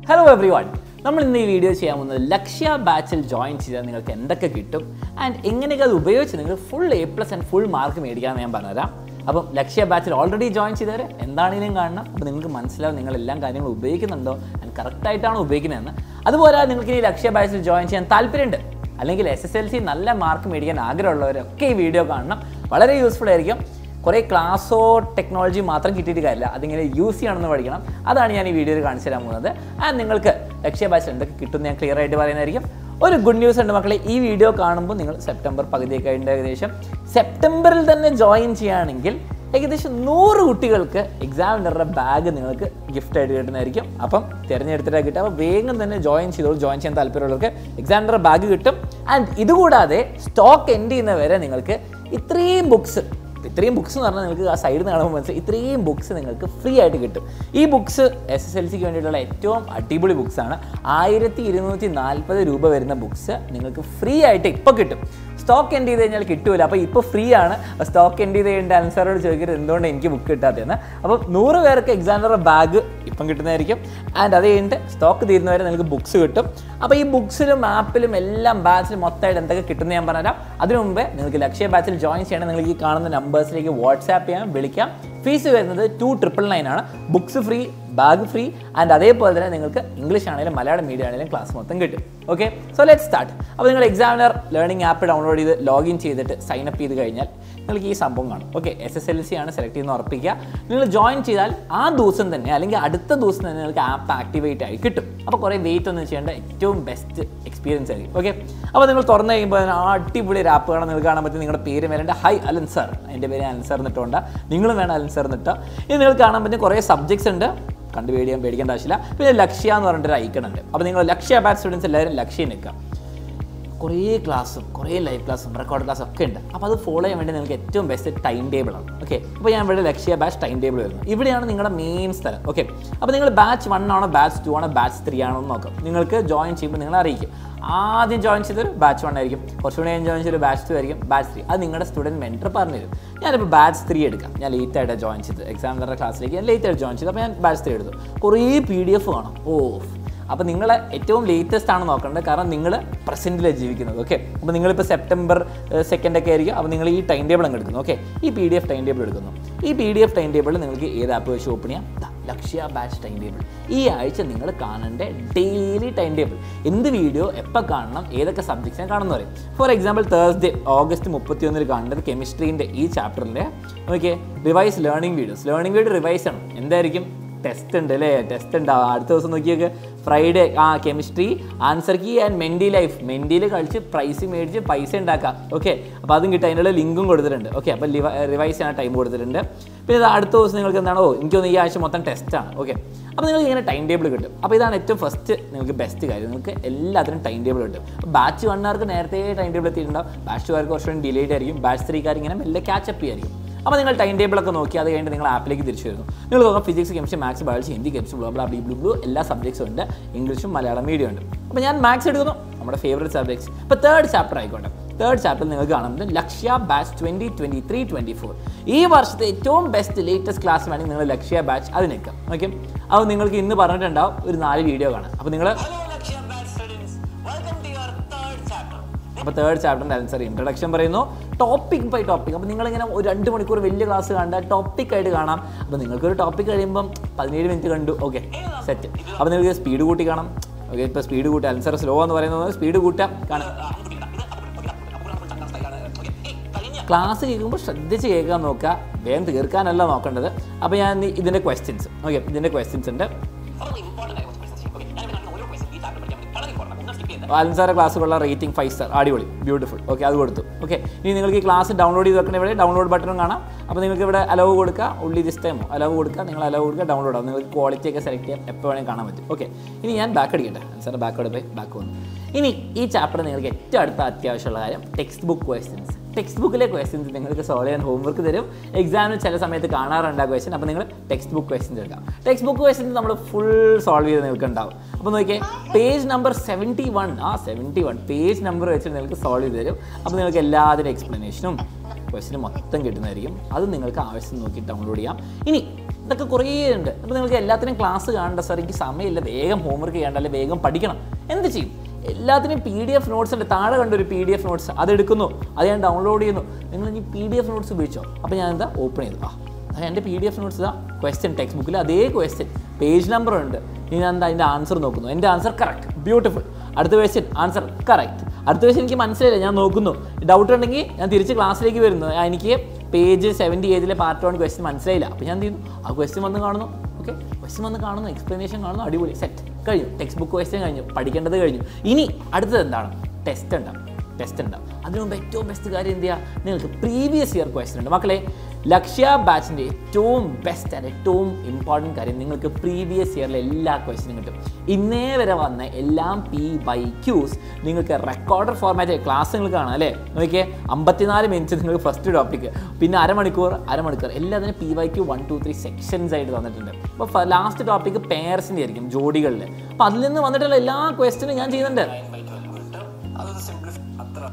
Hello every one നമ്മൾ ഇന്ന് ഈ വീഡിയോ ചെയ്യാൻ പോകുന്നത് ലക്ഷ്യ ബാച്ചിൽ ജോയിൻ ചെയ്താൽ നിങ്ങൾക്ക് എന്തൊക്കെ കിട്ടും ആൻഡ് എങ്ങനെയൊക്കെ അത് ഉപയോഗിച്ച് നിങ്ങൾ full A plus and full mark മേടിക്കാമെന്ന് ഞാൻ പറഞ്ഞുതരാം അപ്പം ലക്ഷ്യ ബാച്ചിൽ ഓൾറെഡി ജോയിൻ ചെയ്തവർ എന്താണെങ്കിലും കാണണം അപ്പോൾ നിങ്ങൾക്ക് മനസ്സിലാവും നിങ്ങൾ എല്ലാ കാര്യങ്ങളും ഉപയോഗിക്കുന്നുണ്ടോ ആൻഡ് കറക്റ്റായിട്ടാണോ ഉപയോഗിക്കുന്നതെന്ന് അതുപോലെ നിങ്ങൾക്ക് ഈ ലക്ഷ്യ ബാച്ചിൽ ജോയിൻ ചെയ്യാൻ താല്പര്യമുണ്ട് അല്ലെങ്കിൽ എസ് എസ് എൽ സി നല്ല മാർക്ക് മേടിക്കാൻ ആഗ്രഹമുള്ളവരൊക്കെ ഈ വീഡിയോ കാണണം വളരെ യൂസ്ഫുൾ ആയിരിക്കും കുറേ ക്ലാസ്സോ ടെക്നോളജി മാത്രം കിട്ടിയിട്ട് കാര്യമില്ല അതിങ്ങനെ യൂസ് ചെയ്യണമെന്ന് പഠിക്കണം അതാണ് ഞാൻ ഈ വീഡിയോയിൽ കാണിച്ചു തരാൻ പോകുന്നത് ആൻഡ് നിങ്ങൾക്ക് ലക്ഷ്യ ബാച്ച് എന്തൊക്കെ കിട്ടും ഞാൻ ക്ലിയർ ആയിട്ട് പറയുന്നതായിരിക്കും ഒരു ഗുഡ് ന്യൂസ് ഉണ്ട് മക്കളെ ഈ വീഡിയോ കാണുമ്പോൾ നിങ്ങൾ സെപ്റ്റംബർ പകുതിയൊക്കെ ആയിട്ട് ഏകദേശം സെപ്റ്റംബറിൽ തന്നെ ജോയിൻ ചെയ്യുകയാണെങ്കിൽ ഏകദേശം നൂറ് കുട്ടികൾക്ക് എക്സാമിനറുടെ ബാഗ് നിങ്ങൾക്ക് ഗിഫ്റ്റ് ആയിട്ട് കിട്ടുന്നതായിരിക്കും അപ്പം തിരഞ്ഞെടുത്തിട്ട് കിട്ടും അപ്പോൾ വേഗം തന്നെ ജോയിൻ ചെയ്തോളൂ ജോയിൻ ചെയ്യാൻ താല്പര്യമുള്ളവർക്ക് എക്സാമിനറുടെ ബാഗ് കിട്ടും ആൻഡ് ഇതുകൂടാതെ സ്റ്റോക്ക് എൻഡ് ചെയ്യുന്ന വരെ നിങ്ങൾക്ക് ഇത്രയും ബുക്സ് ഇത്രയും ബുക്സ് എന്ന് പറഞ്ഞാൽ നിങ്ങൾക്ക് ആ സൈഡിൽ നിന്ന് കാണുമ്പോൾ മനസ്സിലായി ഇത്രയും ബുക്സ് നിങ്ങൾക്ക് ഫ്രീ ആയിട്ട് കിട്ടും ഈ ബുക്സ് എസ് എസ് എൽ സിക്ക് വേണ്ടിയിട്ടുള്ള ഏറ്റവും അടിപൊളി ബുക്സാണ് ആയിരത്തി ഇരുന്നൂറ്റി നാൽപ്പത് രൂപ വരുന്ന ബുക്സ് നിങ്ങൾക്ക് ഫ്രീ ആയിട്ട് ഇപ്പോൾ കിട്ടും സ്റ്റോക്ക് എൻഡ് ചെയ്ത് കഴിഞ്ഞാൽ കിട്ടൂല അപ്പോൾ ഇപ്പോൾ ഫ്രീ ആണ് സ്റ്റോക്ക് എൻഡ് ചെയ്ത് കഴിഞ്ഞിട്ട് അൻസാറോട് ചോദിക്കരുത് എന്തുകൊണ്ട് എനിക്ക് ബുക്ക് കിട്ടാത്തതെന്ന് അപ്പോൾ നൂറ് പേർക്ക് എക്സാമിനറുടെ ബാഗ് ഇപ്പം കിട്ടുന്നതായിരിക്കും ആൻഡ് അത് കഴിഞ്ഞിട്ട് സ്റ്റോക്ക് തീരുന്നവരെ നിങ്ങൾക്ക് ബുക്സ് കിട്ടും അപ്പോൾ ഈ ബുക്സിലും ആപ്പിലും എല്ലാം ബാച്ചിലും മൊത്തമായിട്ട് എന്തൊക്കെ കിട്ടുമെന്ന് ഞാൻ പറഞ്ഞുതരാം അതിനു മുമ്പേ നിങ്ങൾക്ക് ലക്ഷ്യ ബാച്ചിൽ ജോയിൻ ചെയ്യണം നിങ്ങൾക്ക് ഈ കാണുന്ന നമ്പേഴ്സിലേക്ക് വാട്സാപ്പ് ചെയ്യാം വിളിക്കാം ഫീസ് വരുന്നത് ടു ട്രിപ്പിൾ നയൻ ആണ് books free bag free and അതേപോലെ തന്നെ നിങ്ങൾക്ക് ഇംഗ്ലീഷ് ആണെങ്കിലും മലയാളം മീഡിയം ആണെങ്കിലും ക്ലാസ് മൊത്തം കിട്ടും ഓക്കെ സോ ലെറ്റ് സ്റ്റാർട്ട് അപ്പോൾ നിങ്ങൾ എക്സാമിനർ ലേണിംഗ് ആപ്പ് ഡൗൺലോഡ് ചെയ്ത് ലോഗിൻ ചെയ്തിട്ട് സൈൻ അപ്പ് ചെയ്ത് കഴിഞ്ഞാൽ നിങ്ങൾക്ക് ഈ സംഭവം കാണും okay S S L C ആണ് സെലക്ട് ചെയ്യുന്ന ഉറപ്പിക്കുക നിങ്ങൾ ജോയിൻ ചെയ്താൽ ആ ദിവസം തന്നെ അല്ലെങ്കിൽ അടുത്ത ദിവസം തന്നെ നിങ്ങൾക്ക് ആപ്പ് ആക്ടിവേറ്റ് ആയി കിട്ടും അപ്പോൾ കുറേ വെയിറ്റ് ഒന്നും ചെയ്യേണ്ട ഏറ്റവും ബെസ്റ്റ് എക്സ്പീരിയൻസ് ആയിരിക്കും ഓക്കെ അപ്പോൾ നിങ്ങൾ തുറന്നു കഴിയുമ്പോൾ അതിന് ആ അടിപൊളി ഒരു ആപ്പ് കാണാൻ നിങ്ങൾക്ക് കാണാൻ പറ്റും നിങ്ങളുടെ പേര് വരേണ്ട ഹൈ അലൻ സർ എൻ്റെ പേര് അലൻ സർ എന്നിട്ടുണ്ട് നിങ്ങളും വേണം അലൻ സർ എന്നിട്ടോ ഇത് നിങ്ങൾക്ക് കാണാൻ പറ്റും കുറേ സബ്ജക്ട്സ് ഉണ്ട് കണ്ടു പേടിയാൻ പേടിക്കേണ്ട ആവശ്യമില്ല പിന്നെ ലക്ഷ്യ എന്ന് പറഞ്ഞിട്ടൊരു ഐക്കൺ ഉണ്ട് അപ്പോൾ നിങ്ങൾ ലക്ഷ്യ ബാച്ച് സ്റ്റുഡൻസ് എല്ലാവരും ലക്ഷ്യം നിൽക്കുക കുറേ ക്ലാസ്സും കുറേ ലൈവ് ക്ലാസ്സും റെക്കോർഡ് ക്ലാസ്സും ഒക്കെ ഉണ്ട് അപ്പോൾ അത് ഫോളോ ചെയ്യാൻ വേണ്ടി നിങ്ങൾക്ക് ഏറ്റവും ബെസ്റ്റ് ടൈം ടേബിൾ ആണ് ഓക്കെ അപ്പോൾ ഞാൻ ഇവിടെ ലക്ഷ്യ ബാച്ച് ടൈം ടേബിൾ വരുന്നത് ഇവിടെയാണ് നിങ്ങളുടെ മെയിൻ സ്ഥലം ഓക്കെ അപ്പോൾ നിങ്ങൾ ബാച്ച് വൺ ആണോ ബാച്ച് ടു ആണോ ബാച്ച് ത്രീ ആണോ എന്ന് നോക്കാം നിങ്ങൾക്ക് ജോയിൻ ചെയ്യുമ്പോൾ നിങ്ങൾ അറിയിക്കും ആദ്യം ജോയിൻ ചെയ്തൊരു ബാച്ച് വൺ ആയിരിക്കും കുറച്ചുകൂടി ഞാൻ ജോയിൻ ചെയ്തൊരു ബാച്ച് ടു ആയിരിക്കും ബാച്ച് ത്രീ അത് നിങ്ങളുടെ സ്റ്റുഡൻറ്റ് മെൻറ്റർ പറഞ്ഞു തരും ഞാനിപ്പോൾ ബാച്ച് ത്രീ എടുക്കാം ഞാൻ ലേറ്റ് ആയിട്ട് ജോയിൻ ചെയ്ത് എക്സാമിനറുടെ ക്ലാസ്സിലേക്ക് ഞാൻ ലേറ്റ് ആയിട്ട് ജോയിൻ ചെയ്തു അപ്പോൾ ഞാൻ ബാച്ച് ത്രീ എടുത്തു കുറേ പി ഡി എഫ് കാണും ഓ അപ്പോൾ നിങ്ങൾ ഏറ്റവും ലേറ്റസ്റ്റ് ആണ് നോക്കേണ്ടത് കാരണം നിങ്ങൾ പ്രസൻറ്റിലാണ് ജീവിക്കുന്നത് ഓക്കെ അപ്പോൾ നിങ്ങളിപ്പോൾ സെപ്റ്റംബർ സെക്കൻഡ് ഒക്കെ ആയിരിക്കും അപ്പോൾ നിങ്ങൾ ഈ ടൈം ടേബിൾ അങ്ങ് എടുക്കുന്നു ഓക്കെ ഈ P D F time table എടുക്കുന്നു ഈ പി ഡി എഫ് ടൈം ടേബിളിൽ നിങ്ങൾക്ക് ഏത് ആപ്പ് വെച്ച് ഓപ്പൺ ചെയ്യാം ദാ, ലക്ഷ്യ ബാച്ച് ടൈം ടേബിൾ ഈ ആഴ്ച നിങ്ങൾ കാണേണ്ട ഡെയിലി ടൈം ടേബിൾ എന്ത് വീഡിയോ എപ്പോൾ കാണണം ഏതൊക്കെ സബ്ജക്ട്സിനെ കാണുന്ന പറയും ഫോർ എക്സാമ്പിൾ തേഴ്സ്ഡേ ഓഗസ്റ്റ് മുപ്പത്തി ഒന്നിൽ കാണേണ്ടത് കെമിസ്ട്രീൻ്റെ ഈ ചാപ്റ്ററിൻ്റെ okay revise learning videos learning video revise ആണ് എന്തായിരിക്കും ടെസ്റ്റ് ഉണ്ട് അല്ലേ ടെസ്റ്റ് ഉണ്ട് അടുത്ത ദിവസം നോക്കിയൊക്കെ ഫ്രൈഡേ ആ കെമിസ്ട്രി ആൻസർ കീ ആൻഡ് മെൻഡി ലൈഫ് മെൻഡിയിൽ കളിച്ച് പ്രൈസ് മേടിച്ച് പൈസ ഉണ്ടാക്കാം ഓക്കെ അപ്പോൾ അതും കിട്ടും അതിനുള്ള ലിങ്കും കൊടുത്തിട്ടുണ്ട് ഓക്കെ അപ്പോൾ റിവൈസ് ചെയ്യാൻ ടൈം കൊടുത്തിട്ടുണ്ട് പിന്നെ ഇത് അടുത്ത ദിവസം നിങ്ങൾക്ക് എന്താണോ എനിക്ക് തോന്നുന്നു ഈ ആഴ്ച മൊത്തം ടെസ്റ്റാണ് ഓക്കെ അപ്പോൾ നിങ്ങൾക്ക് ഇങ്ങനെ ടൈം ടേബിൾ കിട്ടും അപ്പോൾ ഇതാണ് ഏറ്റവും ഫസ്റ്റ് നിങ്ങൾക്ക് ബെസ്റ്റ് കാര്യം നിങ്ങൾക്ക് എല്ലാത്തിനും ടൈം ടേബിൾ കിട്ടും ബാച്ച് വണ്ണാർക്ക് നേരത്തെ ടൈം ടേബിൾ എത്തിയിട്ടുണ്ടാവും ബാച്ച് ടു ആർക്ക് കുറച്ചുകൂടി ഡിലേറ്റ് ആയിരിക്കും ബാച്ച് ത്രീക്കാർ ഇങ്ങനെ മെല്ലെ ക്യാച്ചപ്പ് ചെയ്യായിരിക്കും അപ്പോൾ നിങ്ങൾ ടൈം ടേബിളൊക്കെ നോക്കി അത് കഴിഞ്ഞിട്ട് നിങ്ങൾ ആപ്പിലേക്ക് തിരിച്ചു വരുന്നു നിങ്ങൾ നോക്കാം physics chemistry maths biology Hindi chemistry blah blah blah blah blah എല്ലാ സബ്ജക്ട്സും ഉണ്ട് ഇംഗ്ലീഷും മലയാളം മീഡിയം ഉണ്ട് അപ്പോൾ ഞാൻ മാത്സ് എടുക്കുന്നു നമ്മുടെ ഫേവറേറ്റ് സബ്ജക്ട്സ് ഇപ്പോൾ തേർഡ് ചാപ്റ്റർ ആയിക്കോട്ടെ തേർഡ് ചാപ്റ്റർ നിങ്ങൾക്ക് കാണുന്നത് Lakshya batch twenty twenty three twenty four ഈ വർഷത്തെ ഏറ്റവും ബെസ്റ്റ് ലേറ്റസ്റ്റ് ക്ലാസ് വേണമെങ്കിൽ നിങ്ങൾ ലക്ഷ്യ ബാച്ച് അത് നിൽക്കാം ഓക്കെ അപ്പോൾ നിങ്ങൾക്ക് ഇന്ന് പറഞ്ഞിട്ടുണ്ടാവും ഒരു നാല് വീഡിയോ കാണാം അപ്പോൾ നിങ്ങൾ Hello, Lakshya Batch students. Welcome to your third chapter. അപ്പോൾ തേർഡ് ചാപ്റ്ററിൻ്റെ ആൻസർ ഇൻട്രഡക്ഷൻ പറയുന്നു ടോപ്പിക് ബൈ ടോപ്പിക് അപ്പോൾ നിങ്ങളിങ്ങനെ ഒരു രണ്ട് മണിക്കൂർ വലിയ ക്ലാസ് കണ്ടാൽ ടോപ്പിക് ആയിട്ട് കാണാം അപ്പോൾ നിങ്ങൾക്കൊരു ടോപ്പിക് കഴിയുമ്പം പതിനേഴ് മിനിറ്റ് കണ്ടു ഓക്കെ സെറ്റ് അപ്പോൾ നിങ്ങൾക്ക് സ്പീഡ് കൂട്ടി കാണാം ഓക്കെ ഇപ്പോൾ സ്പീഡ് കൂട്ടി ആൻസർ സ്ലോ എന്ന് പറയുന്നത് സ്പീഡ് കൂട്ടാം കാണാം ക്ലാസ് കേൾക്കുമ്പോൾ ശ്രദ്ധിച്ച് കേൾക്കാൻ നോക്കുക വേഗം തീർക്കാനല്ല നോക്കേണ്ടത് അപ്പോൾ ഞാൻ ഇനി ഇതിൻ്റെ ക്വസ്റ്റ്യൻസ് ഓക്കെ ഇതിൻ്റെ ക്വസ്റ്റ്യൻസ് ഉണ്ട് വളരെ ഇമ്പോർട്ടൻ്റ് ആയ കുറച്ച് questions. Okay, ഞാൻ ഇവിടെ ഓരോ question ഈ chapter പഠിക്കാൻ വേണ്ടി വളരെ important ആണ്. ഒന്ന് skip ചെയ്യരുത്. അലൻസാറെ ക്ലാസ്സുകളുള്ള റേറ്റിംഗ് ഫൈവ് സ്റ്റാർ അടിപൊളി ബ്യൂട്ടിഫുൾ ഓക്കെ അത് കൊടുത്തു ഓക്കെ ഇനി നിങ്ങൾക്ക് ഈ ക്ലാസ് ഡൗൺലോഡ് ചെയ്ത് വെക്കണ ഇവിടെ ഡൗൺലോഡ് ബട്ടണും കാണാം അപ്പോൾ നിങ്ങൾക്ക് ഇവിടെ അലവ് കൊടുക്കുക ഉള്ളി ദിസ് ടൈമോ അലവ് കൊടുക്കുക നിങ്ങൾ അലവ് കൊടുക്കുക ഡൗൺലോഡ് ആവും നിങ്ങൾക്ക് ക്വാളിറ്റി ഒക്കെ സെലക്ട് ചെയ്യാൻ എപ്പോൾ വേണമെങ്കിൽ കാണാൻ പറ്റും ഓക്കെ ഇനി ഞാൻ ബാക്ക് അടിക്കട്ടെ അലൻസാറിൻ്റെ ബാക്ക് പോയി ബാക്ക് വന്നു ഇനി ഈ ചാപ്റ്റർ നിങ്ങൾക്ക് ഏറ്റവും അടുത്ത അത്യാവശ്യമുള്ള കാര്യം ടെക്സ്റ്റ് ബുക്ക് ക്വസ്റ്റ്യൻസ് ടെക്സ്റ്റ് ബുക്കിലെ ക്വസ്റ്റ്യൻസ് നിങ്ങൾക്ക് സോൾവ് ചെയ്യാൻ ഹോംവർക്ക് തരും എക്സാമിന് ചില സമയത്ത് കാണാറുണ്ട് ആ ക്വസ്റ്റ്യൻ അപ്പോൾ നിങ്ങൾ ടെക്സ്റ്റ് ബുക്ക് ക്വസ്റ്റ്യൻസ് എടുക്കാം ടെക്സ്റ്റ് ബുക്ക് ക്വസ്റ്റ്യൻസ് നമ്മൾ ഫുൾ സോൾവ് ചെയ്ത് നിങ്ങൾക്ക് ഉണ്ടാവും അപ്പോൾ നോക്കിയേ പേജ് നമ്പർ സെവൻറ്റി വൺ ആ സെവൻറ്റി വൺ പേജ് നമ്പർ വെച്ചിട്ട് നിങ്ങൾക്ക് സോൾവ് ചെയ്ത് തരും അപ്പോൾ നിങ്ങൾക്ക് എല്ലാത്തിൻ്റെ എക്സ്പ്ലനേഷനും ക്വസ്റ്റിന് മൊത്തം കിട്ടുന്നതായിരിക്കും അത് നിങ്ങൾക്ക് ആവശ്യം നോക്കി ഡൗൺലോഡ് ചെയ്യാം ഇനി ഇതൊക്കെ കുറേ ഉണ്ട് അപ്പോൾ നിങ്ങൾക്ക് എല്ലാത്തിനും ക്ലാസ് കാണണ്ട സാർ എനിക്ക് സമയമില്ല വേഗം ഹോംവർക്ക് ചെയ്യണ്ട അല്ലെങ്കിൽ വേഗം പഠിക്കണം എന്ത് ചെയ്യും എല്ലാത്തിനും പി ഡി എഫ് നോട്ട്സ് ഉണ്ട് താഴെ കണ്ട ഒരു പി ഡി എഫ് നോട്ട്സ് അത് എടുക്കുന്നു അത് ഞാൻ ഡൗൺലോഡ് ചെയ്യുന്നു നിങ്ങൾ ഇനി പി ഡി എഫ് നോട്ട്സ് ഉപയോഗിച്ചോ അപ്പോൾ ഞാൻ എന്താ ഓപ്പൺ ചെയ്തു ആ അത് എൻ്റെ പി ഡി എഫ് നോട്ട്സ് ഇതാ ക്വസ്റ്റ്യൻ ടെക്സ്റ്റ് ബുക്കിൽ അതേ ക്വസ്റ്റ്യൻ പേജ് നമ്പർ ഉണ്ട് ഇനി ഞാൻ എന്താ അതിൻ്റെ ആൻസർ നോക്കുന്നു എൻ്റെ ആൻസർ കറക്റ്റ് ബ്യൂട്ടിഫുൾ അടുത്ത ക്വസ്റ്റ്യൻ ആൻസർ കറക്റ്റ് അടുത്ത ക്വസ്റ്റ്യൻ എനിക്ക് മനസ്സിലായില്ല ഞാൻ നോക്കുന്നു ഡൗട്ട് ഉണ്ടെങ്കിൽ ഞാൻ തിരിച്ച് ക്ലാസ്സിലേക്ക് വരുന്നു ആ, എനിക്ക് പേജ് സെവൻറ്റി ഏജിലെ പാർട്ട് വൺ ക്വസ്റ്റ്യൻ മനസ്സിലായില്ല അപ്പോൾ ഞാൻ എന്ത് ചെയ്യുന്നു ആ ക്വസ്റ്റ്യൻ വന്ന് കാണുന്നു ഓക്കെ ക്വസ്റ്റ്യൻ വന്ന് കാണുന്നു എക്സ്പ്ലനേഷൻ കാണുന്നു അടിപൊളി സെറ്റ് കഴിഞ്ഞു ടെക്സ്റ്റ് ബുക്ക് ക്വസ്റ്റ്യൻ കഴിഞ്ഞു പഠിക്കേണ്ടത് കഴിഞ്ഞു ഇനി അടുത്തത് എന്താണ് ടെസ്റ്റ് ഉണ്ടാവും ടെസ്റ്റ് ഉണ്ടാവും അതിനു മുമ്പ് ഏറ്റവും ബെസ്റ്റ് കാര്യം എന്ത് ചെയ്യുക നിങ്ങൾക്ക് പ്രീവിയസ് ഇയർ ക്വസ്റ്റ്യൻ ഉണ്ട് മക്കളെ ലക്ഷ്യ ബാച്ചിൻ്റെ ഏറ്റവും ബെസ്റ്റ് ആൻഡ് ഏറ്റവും ഇമ്പോർട്ടൻറ്റ് കാര്യം നിങ്ങൾക്ക് പ്രീവിയസ് ഇയറിലെ എല്ലാ ക്വസ്റ്റ്യനും കിട്ടും ഇന്നേ വരെ വന്ന എല്ലാം പി ബൈ ക്യൂസ് നിങ്ങൾക്ക് റെക്കോർഡർ ഫോർമാറ്റ് ക്ലാസ് നിങ്ങൾ കാണാം അല്ലേ നോക്കിയേ അമ്പത്തിനാല് മിനിറ്റ് നിങ്ങൾക്ക് ഫസ്റ്റ് ടോപ്പിക്ക് പിന്നെ അരമണിക്കൂർ അരമണിക്കൂർ എല്ലാത്തിനും P Y Q one two three sections ആയിട്ട് തന്നിട്ടുണ്ട് അപ്പോൾ ലാസ്റ്റ് ടോപ്പിക്ക് പെയർസിൻ്റെ ആയിരിക്കും ജോഡികളിൽ അപ്പോൾ അതിൽ നിന്ന് വന്നിട്ടുള്ള എല്ലാ ക്വസ്റ്റ്യനും ഞാൻ ചെയ്യുന്നുണ്ട് ബൈ ട്വൽവ് ഉണ്ട് അതൊന്ന് സിംപ്ലിഫൈ അത്ര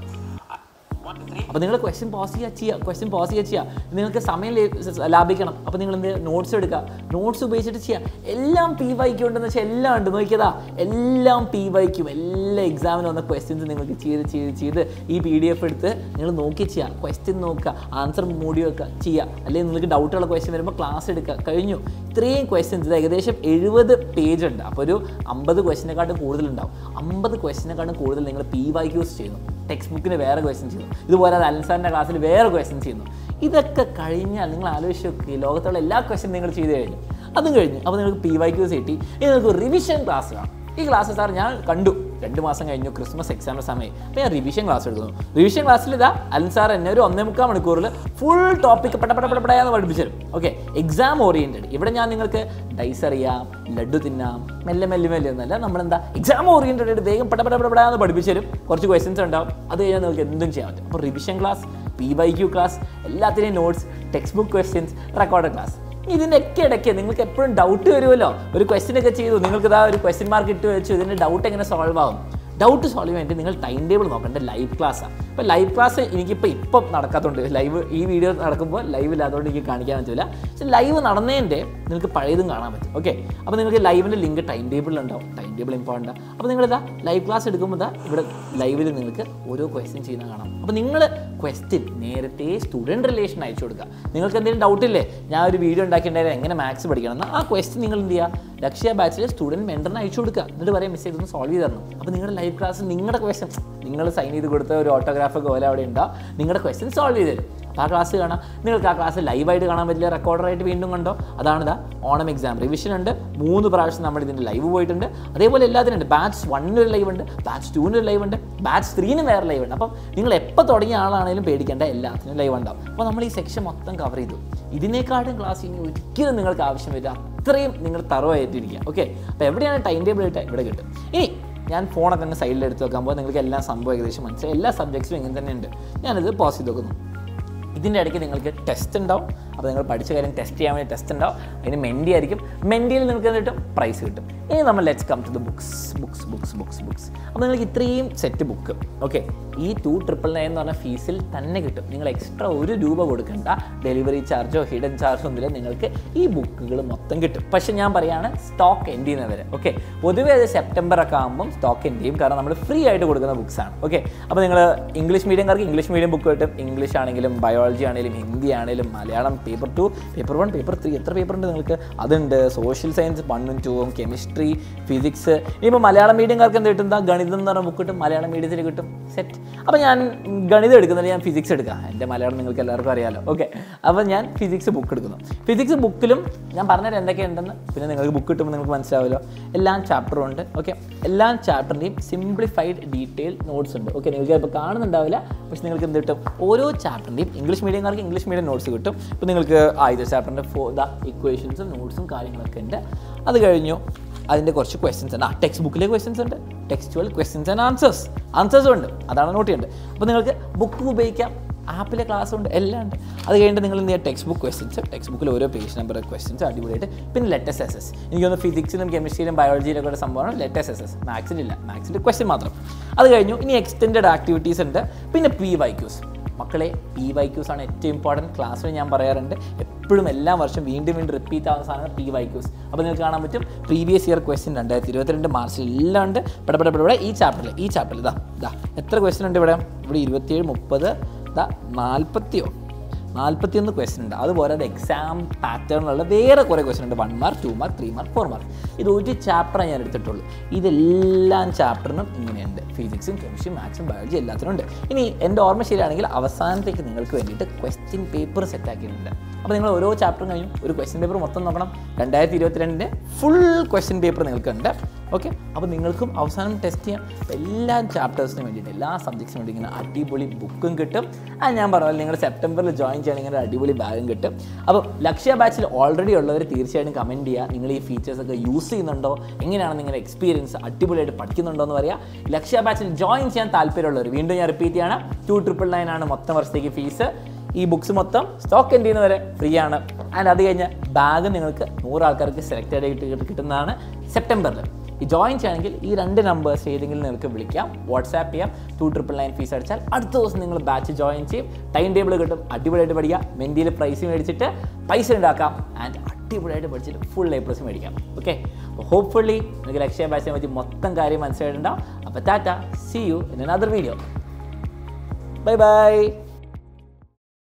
വൺ ത്രീ അപ്പോൾ നിങ്ങൾ ക്വസ്റ്റ്യൻ പോസ് ചെയ്യുക ചെയ്യുക ക്വസ്റ്റ്യൻ പോസ് ചെയ്യുക ചെയ്യുക നിങ്ങൾക്ക് സമയം ലേ- ലാഭിക്കണം അപ്പോൾ നിങ്ങൾ എന്ത് നോട്ട്സ് എടുക്കുക നോട്ട്സ് ഉപയോഗിച്ചിട്ട് ചെയ്യുക എല്ലാം പി വൈക്ക് ഉണ്ടെന്ന് വെച്ചാൽ എല്ലാം ഉണ്ട് നോക്കിയതാ എല്ലാം പി വൈക്കും എല്ലാ എക്സാമിന് വന്ന ക്വസ്റ്റ്യൻസ് നിങ്ങൾക്ക് ചെയ്ത് ചെയ്ത് ചെയ്ത് ഈ പി ഡി എഫ് എടുത്ത് നിങ്ങൾ നോക്കി ചെയ്യുക ക്വസ്റ്റ്യൻ നോക്കുക ആൻസർ മൂടി വെക്കുക ചെയ്യുക അല്ലെങ്കിൽ നിങ്ങൾക്ക് ഡൗട്ടുള്ള ക്വസ്റ്റ്യൻ വരുമ്പോൾ ക്ലാസ് എടുക്കുക കഴിഞ്ഞു ഇത്രയും ക്വസ്റ്റ്യൻസ് ഇത് ഏകദേശം എഴുപത് പേജ് ഉണ്ട് അപ്പോൾ ഒരു അമ്പത് ക്വസ്റ്റിനെക്കാട്ടും കൂടുതലുണ്ടാവും അമ്പത് ക്വസ്റ്റിനെക്കാട്ടും കൂടുതൽ നിങ്ങൾ പി വൈ ക്യൂസ് ചെയ്യുന്നു ടെക്സ്റ്റ് ബുക്കിന് വേറെ ക്വസ്റ്റ്യൻ ചെയ്യുന്നു ഇതുപോലെ അലൻ സാറിൻ്റെ ക്ലാസ്സിൽ വേറെ ക്വസ്റ്റ്യൻ ചെയ്യുന്നു ഇതൊക്കെ കഴിഞ്ഞാൽ നിങ്ങൾ ആലോചിച്ച് നോക്കി ലോകത്തുള്ള എല്ലാ ക്വസ്റ്റ്യൻ നിങ്ങൾ ചെയ്ത് കഴിഞ്ഞു അതും കഴിഞ്ഞു അപ്പോൾ നിങ്ങൾക്ക് പി വൈ ക്യൂസ് കിട്ടി ഇനി നിങ്ങൾക്ക് റിവിഷൻ ക്ലാസ് കാണാം ഈ ക്ലാസ് സാർ ഞാൻ കണ്ടു രണ്ട് മാസം കഴിഞ്ഞു ക്രിസ്മസ് എക്സാമിൻ്റെ സമയം അപ്പോൾ ഞാൻ റിവിഷൻ ക്ലാസ് എടുക്കുന്നു റിവിഷൻ ക്ലാസ്സിൽ ഇതാ അലൻ സാർ എന്നെ ഒരു ഒന്നേ മുക്കാൽ മണിക്കൂറിൽ ഫുൾ ടോപ്പിക് പെട്ട പെട്ട പെട്ട പെടയാന്ന് പഠിപ്പിച്ചു തരും ഓക്കെ എക്സാം ഓറിയൻറ്റഡ് ഇവിടെ ഞാൻ നിങ്ങൾക്ക് ഡൈസ് അറിയാം ലഡു തിന്നാം മെല്ലെ മെല്ലെ മെല്ലെ എന്നല്ല നമ്മളെന്താ എക്സാം ഓറിയൻറ്റഡ് ആയിട്ട് വേഗം പെട്ട പെട്ട പെട്ട പെടാന്ന് പഠിപ്പിച്ചു തരും കുറച്ച് ക്വസ്റ്റ്യൻസ് ഉണ്ടാവും അത് കഴിഞ്ഞാൽ നിങ്ങൾക്ക് എന്തും ചെയ്യാൻ പറ്റും അപ്പോൾ revision class P Y Q class എല്ലാത്തിനെയും notes text book questions record class ഇതിൻ്റെ ഒക്കെ ഇടയ്ക്ക് നിങ്ങൾക്ക് എപ്പോഴും ഡൗട്ട് വരുമല്ലോ ഒരു ക്വസ്റ്റ്യൻ ഒക്കെ ചെയ്തു നിങ്ങൾക്ക് ഇതാ ഒരു ക്വസ്റ്റ്യൻ മാർക്ക് ഇട്ട് വെച്ചു ഇതിൻ്റെ ഡൗട്ട് എങ്ങനെ സോൾവ് ആവും ഡൗട്ട് സോൾവ് ചെയ്യാൻ വേണ്ടി നിങ്ങൾ ടൈം ടേബിൾ നോക്കേണ്ട ലൈവ് ക്ലാസ്സാണ് അപ്പോൾ ലൈവ് ക്ലാസ് എനിക്കിപ്പോൾ ഇപ്പം നടക്കാത്തതുകൊണ്ട് ലൈവ് ഈ വീഡിയോ നടക്കുമ്പോൾ ലൈവ് ഇല്ലാത്തതുകൊണ്ട് എനിക്ക് കാണിക്കാൻ പറ്റില്ല പക്ഷെ ലൈവ് നടന്നതിൻ്റെ നിങ്ങൾക്ക് പഴയതും കാണാൻ പറ്റും ഓക്കെ അപ്പോൾ നിങ്ങൾക്ക് ലൈവിൻ്റെ ലിങ്ക് ടൈം ടേബിളിലുണ്ടാവും ടൈം ടേബിൾ ഇമ്പോർട്ടൻ്റ് അപ്പോൾ നിങ്ങളിതാ ലൈവ് ക്ലാസ് എടുക്കുമ്പോൾ ഇതാ ഇവിടെ ലൈവിൽ നിങ്ങൾക്ക് ഓരോ ക്വസ്റ്റ്യൻ ചെയ്യുന്ന കാണാം അപ്പോൾ നിങ്ങൾ ക്വസ്റ്റ്യൻ നേരത്തെ സ്റ്റുഡൻറ്റ് റിലേഷൻ അയച്ചു കൊടുക്കുക നിങ്ങൾക്ക് എന്തെങ്കിലും ഡൗട്ട് ഇല്ലേ ഞാൻ ഒരു വീഡിയോ ഉണ്ടാക്കിയിട്ടുണ്ടായിരുന്നു എങ്ങനെ മാത്സ് പഠിക്കണം എന്ന് ആ ക്വസ്റ്റ്യൻ നിങ്ങൾ എന്ത് ചെയ്യുക ലക്ഷ്യ ബാച്ചിലെ സ്റ്റുഡൻറ്റ് മെൻറ്ററിന് അയച്ചു കൊടുക്കുക എന്നിട്ട് പറയാം മിസ് ഇതൊന്ന് സോൾവ് ചെയ്ത് തരണം അപ്പോൾ നിങ്ങളുടെ ലൈവ് ക്ലാസ് നിങ്ങളുടെ ക്വസ്റ്റ്യൻ നിങ്ങൾ സൈൻ ചെയ്ത് കൊടുത്ത ഒരു ഓട്ടോഗ്രാഫൊക്കെ പോലെ അവിടെ ഉണ്ടാവും നിങ്ങളുടെ ക്വസ്റ്റ്യൻ സോൾവ് ചെയ്ത് തരും അപ്പോൾ ആ ക്ലാസ് കാണാം നിങ്ങൾക്ക് ആ ക്ലാസ് ലൈവായിട്ട് കാണാൻ പറ്റില്ല റെക്കോർഡറായിട്ട് വീണ്ടും കണ്ടോ അതാണ് ഇതാ ഓണം എക്സാം റിവിഷൻ ഉണ്ട് മൂന്ന് പ്രാവശ്യം നമ്മൾ ഇതിൻ്റെ ലൈവ് പോയിട്ടുണ്ട് അതേപോലെ എല്ലാത്തിനും ഉണ്ട് ബാച്ച് വണ്ണിന് ഒരു ലൈവ് ഉണ്ട് ബാച്ച് ടുവിന് ഒരു ലൈവ് ഉണ്ട് ബാച്ച് ത്രീന് വേറെ ലൈവ് ഉണ്ട് അപ്പം നിങ്ങൾ എപ്പോൾ തുടങ്ങിയ ആളാണെങ്കിലും പേടിക്കേണ്ട എല്ലാത്തിനും ലൈവ് ഉണ്ടാവും അപ്പോൾ നമ്മൾ ഈ സെക്ഷൻ മൊത്തം കവർ ചെയ്തു ഇതിനേക്കാട്ടും ക്ലാസ് ഇനി ഒരിക്കലും നിങ്ങൾക്ക് ആവശ്യം വരില്ല അത്രയും നിങ്ങൾ തറവായിട്ടിരിക്കുക ഓക്കെ അപ്പോൾ എവിടെയാണ് ടൈം ടേബിൾ ഇട്ട് ഇവിടെ കിട്ടും ഇനി ഞാൻ ഫോണൊക്കെ അങ്ങ് സൈഡിൽ എടുത്ത് വെക്കുമ്പോൾ നിങ്ങൾക്ക് എല്ലാ സംഭവം ഏകദേശം മനസ്സിലായി എല്ലാ സബ്ജക്ട്സും ഇങ്ങനെ തന്നെ ഉണ്ട് ഞാനിത് പോസ് ചെയ്ത് വെക്കുന്നു ഇതിൻ്റെ ഇടയ്ക്ക് നിങ്ങൾക്ക് ടെസ്റ്റ് ഉണ്ടാവും അപ്പോൾ നിങ്ങൾ പഠിച്ച കാര്യം ടെസ്റ്റ് ചെയ്യാൻ വേണ്ടി ടെസ്റ്റ് ഉണ്ടാവും അതിന് മെൻഡി ആയിരിക്കും മെൻഡിയിൽ നിങ്ങൾക്ക് കിട്ടും പ്രൈസ് കിട്ടും ഇനി നമ്മൾ let's come to the books books books books books അപ്പോൾ നിങ്ങൾക്ക് ഇത്രയും സെറ്റ് ബുക്ക് ഓക്കെ ഈ ടു ട്രിപ്പിൾ നയൻ എന്ന് പറഞ്ഞ ഫീസിൽ തന്നെ കിട്ടും നിങ്ങൾ എക്സ്ട്രാ ഒരു രൂപ കൊടുക്കേണ്ട ഡെലിവറി ചാർജോ ഹിഡൻ ചാർജോ ഒന്നുമില്ല നിങ്ങൾക്ക് ഈ ബുക്കുകൾ മൊത്തം കിട്ടും പക്ഷേ ഞാൻ പറയുകയാണ് സ്റ്റോക്ക് എൻഡ് ചെയ്യുന്നവരെ ഓക്കെ പൊതുവേ അത് സെപ്റ്റംബർ ഒക്കെ ആകുമ്പം സ്റ്റോക്ക് എൻഡ് ചെയ്യും കാരണം നമ്മൾ ഫ്രീ ആയിട്ട് കൊടുക്കുന്ന ബുക്സാണ് ഓക്കെ അപ്പോൾ നിങ്ങൾ ഇംഗ്ലീഷ് മീഡിയംകാർക്ക് ഇംഗ്ലീഷ് മീഡിയം ബുക്ക് കിട്ടും ഇംഗ്ലീഷ് ആണെങ്കിലും ബയോളജി ആണെങ്കിലും ഹിന്ദി ആണെങ്കിലും Malayalam paper two paper one paper three എത്ര പേപ്പർ ഉണ്ട് നിങ്ങൾക്ക് അതുണ്ട് സോഷ്യൽ സയൻസ് വണ്ണും ടൂവും കെമിസ്ട്രി ഫിസിക്സ് ഇനിയിപ്പോൾ മലയാളം മീഡിയംകാർക്ക് എന്ത് കിട്ടും എന്താ ഗണിതം എന്ന് പറഞ്ഞ ബുക്ക് കിട്ടും മലയാളം മീഡിയത്തിൽ കിട്ടും സെറ്റ് അപ്പോൾ ഞാൻ ഗണിതം എടുക്കുന്നില്ല ഞാൻ ഫിസിക്സ് എടുക്കാം എൻ്റെ മലയാളം നിങ്ങൾക്ക് എല്ലാവർക്കും അറിയാമല്ലോ ഓക്കെ അപ്പോൾ ഞാൻ ഫിസിക്സ് ബുക്ക് എടുക്കുന്നു ഫിസിക്സ് ബുക്കിലും ഞാൻ പറഞ്ഞുതരാം എന്തൊക്കെയുണ്ടെന്ന് പിന്നെ നിങ്ങൾക്ക് ബുക്ക് കിട്ടുമ്പോൾ നിങ്ങൾക്ക് മനസ്സിലാവുമല്ലോ എല്ലാ ചാപ്റ്ററും ഉണ്ട് ഓക്കെ എല്ലാ ചാപ്റ്ററിൻ്റെയും സിംപ്ലിഫൈഡ് ഡീറ്റെയിൽ നോട്ട്സ് ഉണ്ട് ഓക്കെ നിങ്ങൾക്ക് ഇപ്പോൾ കാണുന്നുണ്ടാവില്ല പക്ഷേ നിങ്ങൾക്ക് എന്ത് കിട്ടും ഓരോ ചാപ്റ്ററിൻ്റെയും ഇംഗ്ലീഷ് മീഡിയംകാർക്ക് ഇംഗ്ലീഷ് മീഡിയം നോട്ട്സ് കിട്ടും ഇപ്പോൾ നിങ്ങൾക്ക് ആദ്യത്തെ ചാപ്റ്ററിൻ്റെ ഫോ ദ ഇക്വേഷൻസും നോട്ട്സും കാര്യങ്ങളൊക്കെ ഉണ്ട് അത് കഴിഞ്ഞു അതിൻ്റെ കുറച്ച് ക്വസ്റ്റ്യൻസ് ഉണ്ട് ആ ടെക്സ്റ്റ് ബുക്കിലെ ക്വസ്റ്റ്യൻസ് ഉണ്ട് ടെക്സ്റ്റുവൽ ക്വസ്റ്റ്യൻസ് ആൻഡ് ആൻസേഴ്സ് ആൻസേഴ്സും ഉണ്ട് അതാണ് നോട്ട് ചെയ്യേണ്ടത് അപ്പോൾ നിങ്ങൾക്ക് ബുക്ക് ഉപയോഗിക്കാം ആപ്പിലെ ക്ലാസ് ഉണ്ട് എല്ലാം ഉണ്ട് അത് കഴിഞ്ഞിട്ട് നിങ്ങൾ എന്ത് ചെയ്യുക ടെക്സ്റ്റ് ബുക്ക് ക്വസ്റ്റ്യൻസ് ടെക്സ്റ്റ് ബുക്കിൽ ഓരോ പേജ് നമ്പർ ക്വസ്റ്റ്യൻസ് അടിപൊളിയായിട്ട് പിന്നെ ലെറ്റസ് എസ് എസ് എനിക്ക് തോന്നുന്നു ഫിസിക്സിലും കെമിസ്ട്രിയിലും ബയോളജിയിലും ഒക്കെ സംഭവമാണ് ലെറ്റസ് എസ് എസ് മാത്സിലില്ല മാത്സിൻ്റെ ക്വസ്റ്റ്യൻ മാത്രം അത് കഴിഞ്ഞു ഇനി എക്സ്റ്റെൻഡ് ആക്ടിവിറ്റീസ് ഉണ്ട് പിന്നെ പി വൈ ക്യൂസ് മക്കളെ പി വൈ ക്യൂസ് ആണ് ഏറ്റവും ഇമ്പോർട്ടൻറ്റ് ക്ലാസ്സിൽ ഞാൻ പറയാറുണ്ട് എപ്പോഴും എല്ലാ വർഷം വീണ്ടും വീണ്ടും റിപ്പീറ്റ് ആവുന്ന സാധനമാണ് പി വൈ ക്യൂസ് അപ്പോൾ നിങ്ങൾക്ക് കാണാൻ പറ്റും പ്രീവിയസ് ഇയർ ക്വസ്റ്റ്യൻ രണ്ടായിരത്തി ഇരുപത്തിരണ്ട് മാർച്ചിൽ എല്ലാം ഉണ്ട് ഇവിടെ ഇവിടെ ഇവിടെ ഇവിടെ ഈ ചാപ്റ്ററിൽ ഈ ചാപ്റ്ററിൽ ഇതാ ഇതാ എത്ര ക്വസ്റ്റ്യൻ ഉണ്ട് ഇവിടെ ഇവിടെ ഇരുപത്തിയേഴ് മുപ്പത് ഇതാ നാൽപ്പത്തിയോ നാൽപ്പത്തിയൊന്ന് ക്വസ്റ്റ്യൻ ഉണ്ട് അതുപോലെ അത് എക്സാം പാറ്റേണിലുള്ള വേറെ കുറേ ക്വസ്റ്റ്യൻ ഉണ്ട് one mark two mark three mark four mark ഇത് ഒരു ചാപ്റ്ററേ ഞാൻ എടുത്തിട്ടുള്ളൂ ഇതെല്ലാം ചാപ്റ്ററിനും ഇങ്ങനെയുണ്ട് ഫിസിക്സും കെമിസ്ട്രിയും മാത്സും ബയോളജി എല്ലാത്തിനും ഉണ്ട് ഇനി എൻ്റെ ഓർമ്മ ശരിയാണെങ്കിൽ അവസാനത്തേക്ക് നിങ്ങൾക്ക് വേണ്ടിയിട്ട് ക്വസ്റ്റ്യൻ പേപ്പർ സെറ്റ് ആക്കിയിട്ടുണ്ട് അപ്പോൾ നിങ്ങൾ ഓരോ ചാപ്റ്ററും കഴിഞ്ഞും ഒരു ക്വസ്റ്റ്യൻ പേപ്പർ മൊത്തം നോക്കണം രണ്ടായിരത്തി ഇരുപത്തിരണ്ടിൻ്റെ ഫുൾ ക്വസ്റ്റ്യൻ പേപ്പർ നിങ്ങൾക്കുണ്ട് ഓക്കെ അപ്പോൾ നിങ്ങൾക്കും അവസാനം ടെസ്റ്റ് ചെയ്യാം അപ്പോൾ എല്ലാ ചാപ്റ്റേഴ്സിനും വേണ്ടിയിട്ട് എല്ലാ സബ്ജക്ട്സിനും വേണ്ടി ഇങ്ങനെ അടിപൊളി ബുക്കും കിട്ടും അത് ഞാൻ പറഞ്ഞ പോലെ നിങ്ങൾ സെപ്റ്റംബറിൽ ജോയിൻ ചെയ്യണമെങ്കിൽ ഒരു അടിപൊളി ബാഗും കിട്ടും അപ്പോൾ ലക്ഷ്യ ബാച്ചിൽ ഓൾറെഡി ഉള്ളവർ തീർച്ചയായിട്ടും കമൻറ്റ് ചെയ്യുക നിങ്ങൾ ഈ ഫീച്ചേഴ്സ് ഒക്കെ യൂസ് ചെയ്യുന്നുണ്ടോ എങ്ങനെയാണ് നിങ്ങളുടെ എക്സ്പീരിയൻസ് അടിപൊളിയായിട്ട് പഠിക്കുന്നുണ്ടോ എന്ന് പറയാം ലക്ഷ്യ ബാച്ചിൽ ജോയിൻ ചെയ്യാൻ താല്പര്യമുള്ളവർ വീണ്ടും ഞാൻ റിപ്പീറ്റ് ചെയ്യാണ് ടു ട്രിപ്പിൾ നയൻ ആണ് മൊത്തം വർഷത്തേക്ക് ഫീസ് ഈ ബുക്സ് മൊത്തം സ്റ്റോക്ക് എൻ്റെ വരെ ഫ്രീ ആണ് ആൻഡ് അത് കഴിഞ്ഞ് ബാഗ് നിങ്ങൾക്ക് നൂറ് ആൾക്കാർക്ക് സെലക്റ്റഡ് ആയിട്ട് കിട്ടുന്നതാണ് സെപ്റ്റംബറിൽ ഈ ജോയിൻ ചെയ്യണമെങ്കിൽ ഈ രണ്ട് നമ്പേഴ്സ് ഏതെങ്കിലും നിങ്ങൾക്ക് വിളിക്കാം വാട്സാപ്പ് ചെയ്യാം ടു ട്രിപ്പിൾ നയൻ ഫീസ് അടിച്ചാൽ അടുത്ത ദിവസം നിങ്ങൾ ബാച്ച് ജോയിൻ ചെയ്യും ടൈം ടേബിൾ കിട്ടും അടിപൊളിയായിട്ട് പഠിക്കാം മെൻറ്റിയിൽ പ്രൈസ് മേടിച്ചിട്ട് പൈസ ഉണ്ടാക്കാം ആൻഡ് അടിപൊളിയായിട്ട് പഠിച്ചിട്ട് ഫുൾ എ പ്ലസ് മേടിക്കാം ഓക്കെ ഹോപ്പ്ഫുള്ളി നിങ്ങൾക്ക് ലക്ഷ്യ ബാച്ചിനെ പറ്റി മൊത്തം കാര്യം മനസ്സിലായിട്ടുണ്ടാവും അപ്പോൾ tata see you in another video bye by